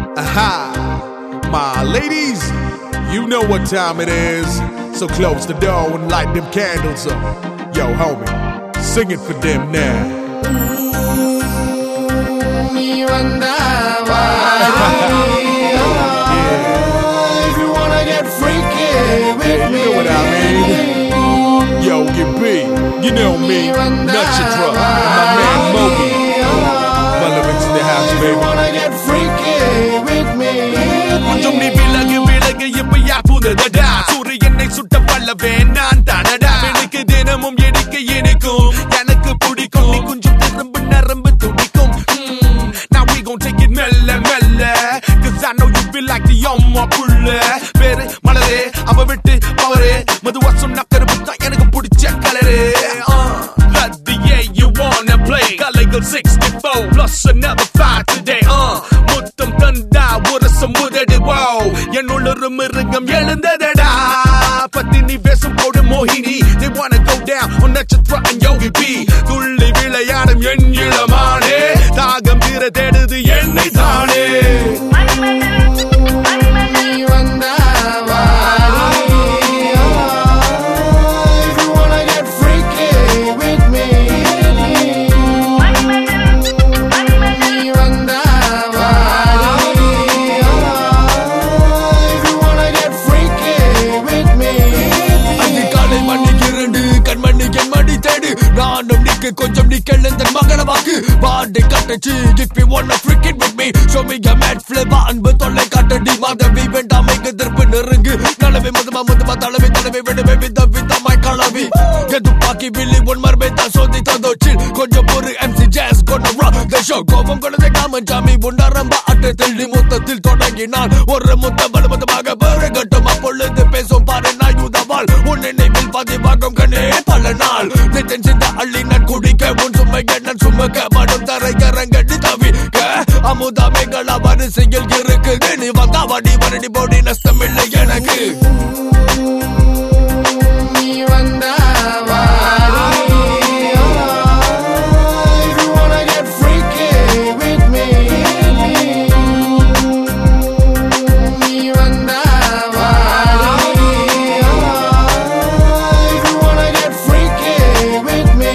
Aha! My ladies, you know what time it is. So close the door and light them candles up. Yo, homie, sing it for them now. நீ வந்தாவா If you wanna get freaky with You me know what I mean? Yo, get big. You know me, Nutcha and my man Mogi. Relevance in the house, You baby. wanna get freaky with me கொஞ்சம் நீ விலகு விலகு இப்ப யார் புததடா சூரியனை சுட்ட பல்லவே நான் தானடா எனக்கு தினமும் எடுக்க இனிக்கும் எனக்கு பிடிக்கும் நீ கொஞ்சம் திரும்ப நரம்பு துடிக்கும் Mm, Now we gon' take it மெல்ல மெல்ல Cause I know you feel like the அம்மா புள்ள பேரு மலரே அவ விட்டு பவரே மதுவா சொன்ன கருப்பு தான் எனக்கு பிடிச்ச கலரு அது yeah you wanna play கலைகள் 64 plus another five today uh முத்தம் தந்தா உரசம் உதடு wow என்னுள்ள மிருகம் எழுந்ததடா பத்தி நீ பேசும் போடு மோகினி they wanna go down on நட்சத்திர and யோகி பி துள்ளி விளையாடும் என் இளமானே தாகம் தீர தேடுது என்னை தானே நீ வந்தாவா If you wanna get freaky with me நீ வந்தாவா If you wanna get freaky with me அஞ்சு காலை மணி இரண்டு கண்மணி என் மணி தேடு நானும் நிக்க கொஞ்சம் நிக்கல் இந்த மகன வாக்கு பாண்டை கட்டச்சு if you wanna freak it with me show me a mad flavor அன்பு தொல்லை காட்டடி மாதவி வேண்டாம் இங்கு திருப்பு நெருங்கு நலவை மதுமா மதுமா தலைமை தலைமை விடுவே வித விதமாய் கலவி எது பாக்கி வில்லி உன் மர்மை தான் சோதி தந்தோச்சில் கொஞ்சம் பொறு MC Jazz gonna rock the show கோபம் கொண்டதை காமன் சாமி உண்டாரம்ப அட்டத்தில் நீ மொத்தத்தில் தொடங்கினான் ஒரு முத்த பலமதமாக பெருகட்டும் அப்பொழுது பேசும் பாரு நாயுதவாள் உன் நினைவில் பதிவாகும் கண்ணே பல நாள் நித்தன் சிந்த அள்ளி நான் குடிக்க உன் சுமைய நான் சுமக்க மடும் தரையரங்கடி தவிக்க அமுதாமைகளா வரிசையில் இருக்குது நீ வந்தா வடி வரடி போடி நஷ்டம் இல்லை எனக்கு நீ வந்தாவா If you wanna get freaky with me நீ வந்தாவா If you wanna get freaky with me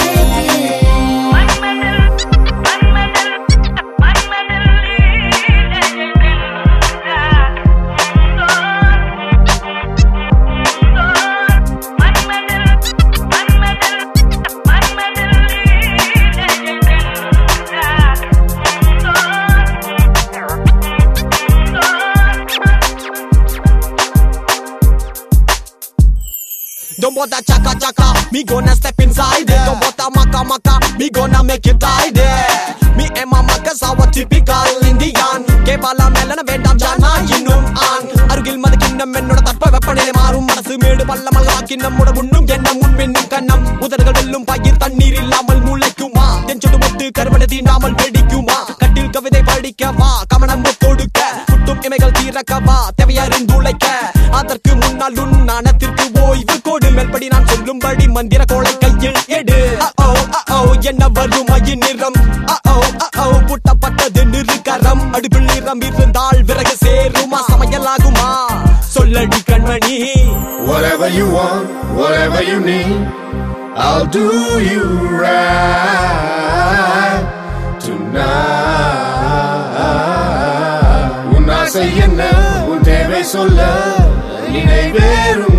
Don't bother chaka chaka, me gonna step inside it. Don't bother maka maka, me gonna make it tidy. Me and my makas are a typical Indian. கேபாலா மேலன வேண்டாம் ஜானா இன்னும் ஆண் அருகில் மத கிண்ணம் என்னோட தட்ப வெப்பநிலை மாறும் மனசு மேடு பள்ள மலவாக்கி நம்மோட உண்ணும் எண்ணம் முன்மின்னும் கண்ணம் உதடுகள் வெல்லும் பயிர் தண்ணீர் இல்லாமல் முளைக்குமா என் சுடு முட்டு கருவடை தீண்டாமல் வெடிக்குமா கட்டில் கவிதை படிக்கவா கமனம் கொடுக்க குட்டும் இமைகள் தீரக்கவா தேவையறிந்துழைக்க அதற்கு முன்னால் உன் நாணத்திற்கு ஓய்வு கோடு மேல்படி நான் சொல்லும்படி மந்திர கோளை கையில் எடு அ-ஓ, அ-ஓ, என்ன வறுமையின் நிறம் அ-ஓ, அ-ஓ, பூட்டப்பட்டது நிறுகரம் அடுப்பில் நிறம் இருந்தால் விறகு சேருமா சமையலாகுமா சொல்லடி கண்மணி Whatever you want, whatever you need, I'll do you right tonight. உன் ஆசை என்ன உன் தேவை சொல்ல நினைவேறும்